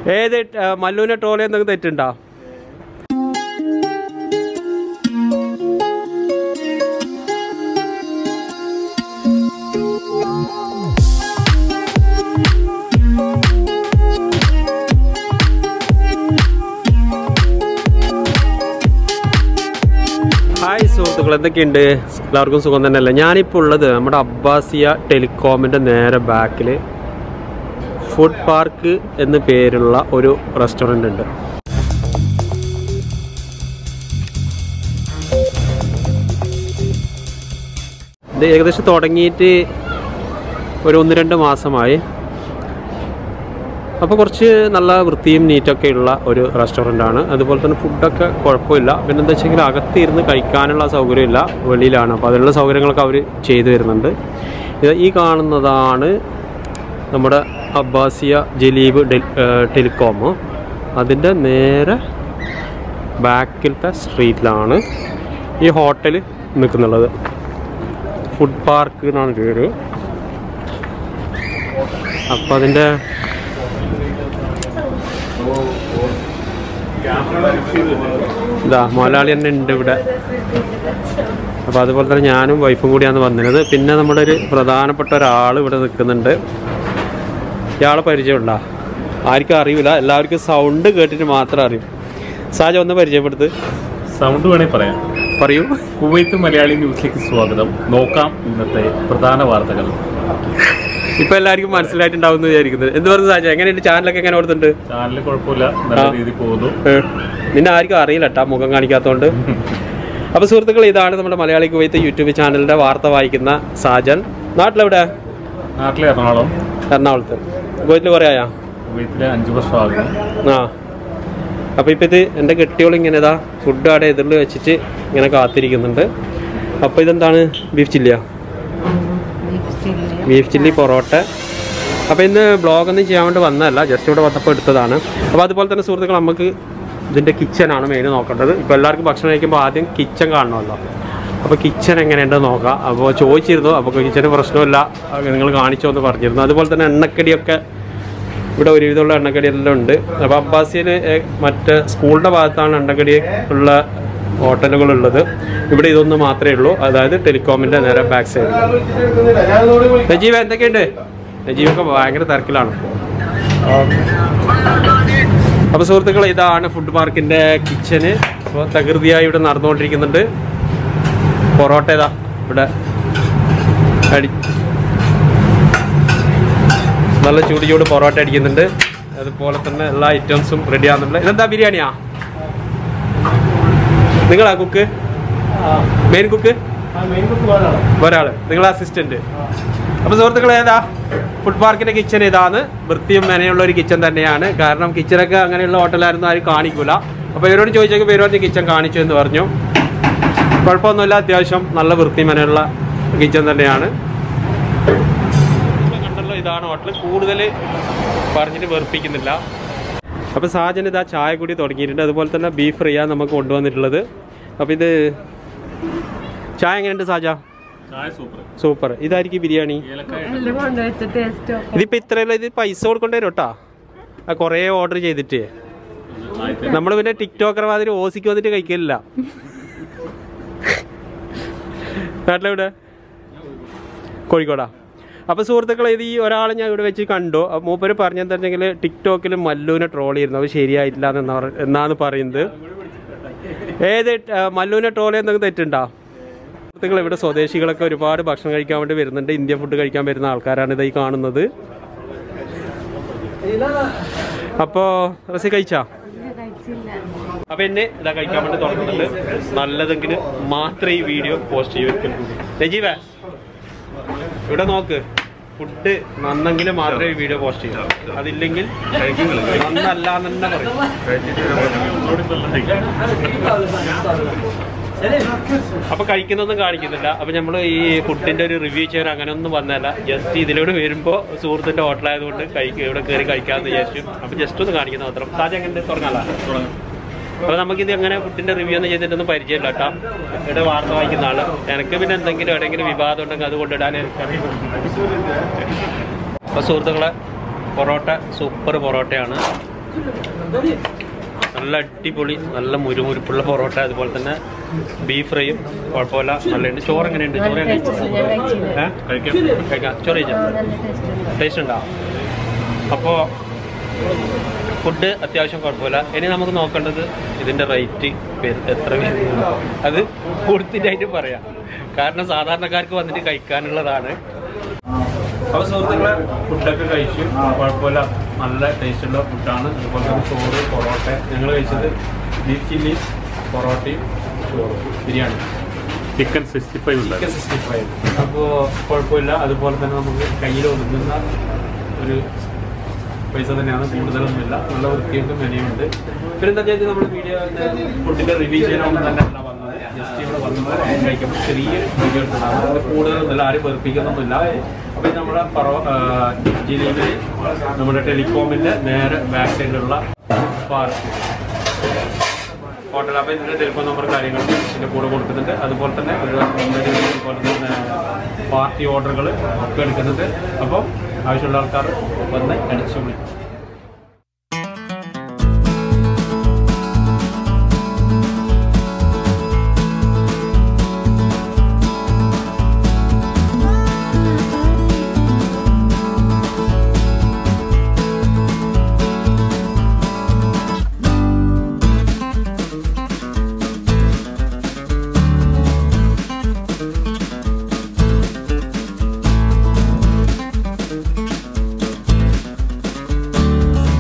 ഏത് ആ, മല്ലുവിനെ ട്രോൾ എന്തെങ്കിലും തെറ്റുണ്ടോ ഹായ് സുഹൃത്തുക്കൾ എന്തൊക്കെയുണ്ട് എല്ലാവർക്കും സുഖം തന്നെയല്ലേ ഞാനിപ്പോൾ ഉള്ളത് നമ്മുടെ അബ്ബാസിയ ടെലികോമിൻ്റെ നേരെ ബാക്കിൽ ഫുഡ് പാർക്ക് എന്ന് പേരുള്ള ഒരു റെസ്റ്റോറൻ്റ് ഉണ്ട് ഇത് ഏകദേശം തുടങ്ങിയിട്ട് ഒരു ഒന്ന് രണ്ട് മാസമായി അപ്പോൾ കുറച്ച് നല്ല വൃത്തിയും നീറ്റൊക്കെ ഉള്ള ഒരു റെസ്റ്റോറൻ്റ് ആണ് അതുപോലെ തന്നെ ഫുഡൊക്കെ കുഴപ്പമില്ല പിന്നെ എന്താ വെച്ചെങ്കിൽ അകത്ത് ഇരുന്ന് കഴിക്കാനുള്ള സൗകര്യമില്ല വെളിയിലാണ് അപ്പോൾ അതിനുള്ള സൗകര്യങ്ങളൊക്കെ അവർ ചെയ്തു തരുന്നുണ്ട് ഇത് ഈ കാണുന്നതാണ് നമ്മുടെ അബ്ബാസിയ ജലീബ് ഡെൽ- ഏഹ് ടെലികോം അതിൻ്റെ നേരെ ബാക്കിലത്തെ സ്ട്രീറ്റിലാണ് ഈ ഹോട്ടൽ നിൽക്കുന്നുള്ളത് ഫുഡ് പാർക്ക് എന്നാണ് പേര് അപ്പോൾ അതിൻ്റെ ഇതാ മലയാളി തന്നെ ഉണ്ട് ഇവിടെ അപ്പോൾ അതുപോലെ തന്നെ ഞാനും വൈഫും കൂടിയാണ് വന്നത് പിന്നെ നമ്മുടെ ഒരു പ്രധാനപ്പെട്ട ഒരാൾ ഇവിടെ നിൽക്കുന്നുണ്ട് ഇയാളെ പരിചയമുണ്ടോ ആർക്കും അറിയില്ല എല്ലാവർക്കും സൗണ്ട് കേട്ടിട്ട് മാത്രം അറിയും സാജ ഒന്ന് പരിചയപ്പെടുത്ത് സൗണ്ട് വേണേ പറയാം പറയൂ കുവൈത്ത് മലയാളി ന്യൂസിലേക്ക് സ്വാഗതം നോക്കാം ഇന്നത്തെ പ്രധാന വാർത്തകൾ ഇപ്പൊ എല്ലാവർക്കും മനസ്സിലായിട്ടുണ്ടാവും എന്ന് വിചാരിക്കുന്നത് എന്ത് പറഞ്ഞു സാജ എങ്ങനെയുണ്ട് ചാനലൊക്കെ എങ്ങനെ ഓടുന്നുണ്ട് ചാനൽ കുഴപ്പമില്ല നല്ല ആ. രീതിയിൽ പോകുന്നു ഏ, നിന്നെ ആർക്കും അറിയില്ല കേട്ടാ മുഖം കാണിക്കാത്തതുകൊണ്ട് അപ്പോൾ സുഹൃത്തുക്കൾ ഇതാണ് നമ്മുടെ മലയാളി കുവൈത്ത് യൂട്യൂബ് ചാനലിന്റെ വാർത്ത വായിക്കുന്ന സാജൻ നാട്ടിലെവിടെ നാട്ടിലെ എറണാകുളം എറണാകുളത്ത് കുവൈത്തിൽ കുറേ ആയാ കുവൈത്തിലെ അഞ്ചു വർഷമാകുന്നു ആ അപ്പോൾ ഇപ്പം ഇത് എൻ്റെ കെട്ടിയോളം ഇങ്ങനെ ഇതാ ഫുഡ് അവിടെ എതിരിൽ വെച്ചിട്ട് ഇങ്ങനെ കാത്തിരിക്കുന്നുണ്ട് അപ്പോൾ ഇതെന്താണ് ബീഫ് ചില്ലിയാ ബീഫ് ചില്ലി പൊറോട്ട അപ്പോൾ ഇന്ന് ബ്ലോഗ് ഒന്നും ചെയ്യാൻ വേണ്ടി വന്നതല്ല ജസ്റ്റ് ഇവിടെ വന്നപ്പോൾ എടുത്തതാണ് അപ്പോൾ അതുപോലെ തന്നെ സുഹൃത്തുക്കൾ നമുക്ക് ഇതിൻ്റെ കിച്ചനാണ് മെയിൻ നോക്കേണ്ടത് ഇപ്പോൾ എല്ലാവർക്കും ഭക്ഷണം കഴിക്കുമ്പോൾ ആദ്യം കിച്ചൺ കാണണമല്ലോ അപ്പോൾ കിച്ചൺ എങ്ങനെയുണ്ടെന്ന് നോക്കാം അപ്പോൾ ചോദിച്ചിരുന്നു അപ്പോൾ കിച്ചന് പ്രശ്നമില്ല നിങ്ങൾ കാണിച്ചോ എന്ന് പറഞ്ഞിരുന്നു അതുപോലെ തന്നെ എണ്ണക്കടിയൊക്കെ ഇവിടെ ഒരുവിധമുള്ള എണ്ണക്കടി എല്ലാം ഉണ്ട് അപ്പോൾ അബ്ബാസിയിൽ മറ്റ് സ്കൂളിൻ്റെ ഭാഗത്താണ് എണ്ണക്കടി ഉള്ള ഹോട്ടലുകളുള്ളത് ഇവിടെ ഇതൊന്ന് മാത്രമേ ഉള്ളൂ അതായത് ടെലികോമിൻ്റെ നേരെ ബാക്ക് സൈഡ് നജീബ് എന്തൊക്കെയുണ്ട് നജീബൊക്കെ ഭയങ്കര തിരക്കിലാണ് അപ്പോൾ സുഹൃത്തുക്കളെ ഇതാണ് ഫുഡ് പാർക്കിൻ്റെ കിച്ചന് അപ്പോൾ തകൃതിയായി ഇവിടെ നടന്നുകൊണ്ടിരിക്കുന്നുണ്ട് പൊറോട്ട ഇതാ ഇവിടെ അടി നല്ല ചൂട് ചൂട് പൊറോട്ട അടിക്കുന്നുണ്ട് അതുപോലെ തന്നെ എല്ലാ ഐറ്റംസും റെഡി ആകുന്നുണ്ട് ഇതെന്താ ബിരിയാണിയാ നിങ്ങളാ കുക്ക് മെയിൻ കുക്ക് ഒരാള് നിങ്ങളെ അസിസ്റ്റന്റ് അപ്പൊ സുഹൃത്തുക്കളെ ഏതാ ഫുഡ് പാർക്കിന്റെ കിച്ചൺ ഇതാണ് വൃത്തിയും മെനയുള്ള ഒരു കിച്ചൺ തന്നെയാണ് കാരണം കിച്ചണൊക്കെ അങ്ങനെയുള്ള ഹോട്ടലായിരുന്നു ആരും കാണിക്കൂല അപ്പൊ ഇവരോട് ചോദിച്ചപ്പോൾ ഇവർ പറഞ്ഞ് കിച്ചൺ കാണിച്ചു എന്ന് പറഞ്ഞു കുഴപ്പമൊന്നുമില്ല അത്യാവശ്യം നല്ല വൃത്തി മെനയുള്ള കിച്ചൺ തന്നെയാണ് ഇവിടെ കണ്ടല്ലോ ഇതാണ് ഹോട്ടൽ കൂടുതൽ പറഞ്ഞിട്ട് വെറുപ്പിക്കുന്നില്ല അപ്പോൾ സാജൻ ഇതാ ചായ കൂടി തുടങ്ങിയിട്ടുണ്ട് അതുപോലെ തന്നെ ബീഫ് ഫ്രൈയാണ് നമുക്ക് കൊണ്ടുവന്നിട്ടുള്ളത് അപ്പോൾ ഇത് ചായ എങ്ങനെയുണ്ട് സാജ ചായ സൂപ്പർ സൂപ്പർ ഇതായിരിക്കും ബിരിയാണി ഏലക്കായ എല്ലാം കൊണ്ടുവച്ച ടേസ്റ്റ് ഇതിപ്പോൾ ഇത്രയല്ല ഇത് പൈസ കൊടുക്കേണ്ടി വരും കേട്ടോ ആ കുറേ ഓർഡർ ചെയ്തിട്ട് ആദ്യത്തെ നമ്മൾ പിന്നെ ടിക്ടോക്കർ മാതിരി ഓസിക്ക് വന്നിട്ട് കഴിക്കലില്ല നാട്ടിലെവിടെ കോഴിക്കോടാ അപ്പോൾ സുഹൃത്തുക്കളെ ഇത് ഈ ഒരാളെ ഞാൻ ഇവിടെ വെച്ച് കണ്ടു അപ്പോൾ മൂപ്പര് പറഞ്ഞെന്താണെങ്കിൽ ടിക്ടോക്കിൽ മല്ലുവിനെ ട്രോൾ ചെയ്യുന്നു അത് ശരിയായിട്ടില്ല എന്നാ പറ- എന്നാണ് പറയുന്നത് ഏത് ആ, മല്ലുവിനെ ട്രോൾ ചെയ്യുന്നത് തെറ്റുണ്ടോ സുഹൃത്തുക്കൾ ഇവിടെ സ്വദേശികളൊക്കെ ഒരുപാട് ഭക്ഷണം കഴിക്കാൻ വേണ്ടി വരുന്നുണ്ട് ഇന്ത്യൻ ഫുഡ് കഴിക്കാൻ വരുന്ന ആൾക്കാരാണ് ഇത് ഈ കാണുന്നത് അപ്പോൾ റസി കഴിച്ചാ കഴിച്ചില്ല അപ്പൊ എന്നെ ഇതാ കഴിക്കാൻ വേണ്ടി തുടങ്ങുന്നുണ്ട് നല്ലതെങ്കിൽ മാത്രമേ ഈ വീഡിയോ പോസ്റ്റ് ചെയ്യൂ രജീവ ഇവിടെ നോക്ക് ഫുഡ് നന്നെങ്കിൽ മാത്രമേ ഈ വീഡിയോ പോസ്റ്റ് ചെയ്യൂ അതില്ലെങ്കിൽ നന്നല്ല എന്ന് തന്നെ പറയും അപ്പൊ കഴിക്കുന്നൊന്നും കാണിക്കുന്നില്ല അപ്പൊ നമ്മൾ ഈ ഫുഡിന്റെ ഒരു റിവ്യൂ ചെയ്യാൻ അങ്ങനെ ഒന്നും വന്നല്ല ജസ്റ്റ് ഇതിലൂടെ വരുമ്പോ സുഹൃത്തിന്റെ ഹോട്ടലായതുകൊണ്ട് കഴിക്കുക ഇവിടെ കയറി കഴിക്കാമെന്ന് വിചാരിച്ചു അപ്പൊ ജസ്റ്റ് ഒന്ന് കാണിക്കുന്ന മാത്രം സാധ്യം എങ്ങനെ തുടങ്ങാല അപ്പൊ നമുക്കിത് എങ്ങനെ ഫുഡിന്റെ റിവ്യൂ ഒന്നും ചെയ്തിട്ടൊന്നും പരിചയമില്ല കേട്ടോ ഇവിടെ വാർത്ത വായിക്കുന്ന ആള് എനിക്ക് പിന്നെ എന്തെങ്കിലും എവിടെയെങ്കിലും വിവാദം ഉണ്ടെങ്കിൽ അത് കൊണ്ടിടാൻ എനിക്കറിയാം അപ്പൊ സുഹൃത്തുക്കളെ പൊറോട്ട സൂപ്പർ പൊറോട്ടയാണ് നല്ല അടിപൊളി നല്ല മുരുമുരുപ്പുള്ള പൊറോട്ട അതുപോലെ തന്നെ ബീഫ് ഫ്രൈയും കുഴപ്പമില്ല നല്ലുണ്ട് ചോറ് എങ്ങനെയുണ്ട് ചോറ് ഞാൻ കഴിച്ചില്ല. ഏ? കഴിക്കാം കഴിക്കാം ചോറ് കഴിക്കാം നല്ല ടേസ്റ്റ് ടേസ്റ്റ് ഉണ്ടോ അപ്പോൾ ഫുഡ് അത്യാവശ്യം കുഴപ്പമില്ല ഇനി നമുക്ക് നോക്കേണ്ടത് ഇതിൻ്റെ റേറ്റ് എത്ര വരുന്നു അത് കൂടുതലായിട്ട് പറയാം കാരണം സാധാരണക്കാർക്ക് വന്നിട്ട് കഴിക്കാനുള്ളതാണ് അപ്പോൾ സുഹൃത്തുക്കളെ ഫുഡൊക്കെ കഴിച്ചു കുഴപ്പമില്ല നല്ല ടേസ്റ്റുള്ള ഫുഡാണ് അതുപോലെ തന്നെ ചോറ് പൊറോട്ട ഞങ്ങൾ കഴിച്ചത് ബീഫ് ചില്ലി പൊറോട്ടയും ചോറും biryani chicken sixty five chicken ഉണ്ടായിരുന്നു സിക്സ്റ്റി ഫൈവ് അപ്പോൾ കുഴപ്പമില്ല അതുപോലെ തന്നെ നമുക്ക് കയ്യിൽ ഒതുങ്ങുന്ന ഒരു പൈസ തന്നെയാണ് കൂടുതലൊന്നുമില്ല നല്ല വൃത്തിയൊക്കെ മെനയുണ്ട് പിന്നെ എന്താ വെച്ചാൽ നമ്മൾ വീഡിയോ ഫുഡിന്റെ റിവ്യൂ ചെയ്യാനൊന്നും തന്നെ അല്ല വന്നത് ജസ്റ്റ് ഇവിടെ വന്നപ്പോൾ കഴിക്കുമ്പോൾ ചെറിയൊരു വീഡിയോ എടുത്തതാണ് അത് കൂടുതലൊന്നുമില്ല ആരും വെറുപ്പിക്കുന്നൊന്നുമില്ല അപ്പോൾ ഇത് നമ്മുടെ പറ ജില്ലയിലെ നമ്മുടെ ടെലികോമിന്റെ നേരെ ബാക്ക് സൈഡിലുള്ള പാർക്ക് ഹോട്ടൽ അപ്പോൾ ഇതിൻ്റെ ടെലിഫോൺ നമ്പർ കാര്യങ്ങൾ ഇതിൻ്റെ കൂടെ കൊടുക്കുന്നുണ്ട് അതുപോലെ തന്നെ ഒരു അതുപോലെ തന്നെ പാർട്ടി ഓർഡറുകൾ ഒക്കെ എടുക്കുന്നുണ്ട് അപ്പോൾ ആവശ്യമുള്ള ആൾക്കാർ വന്ന് അടിച്ചു വിളിക്കും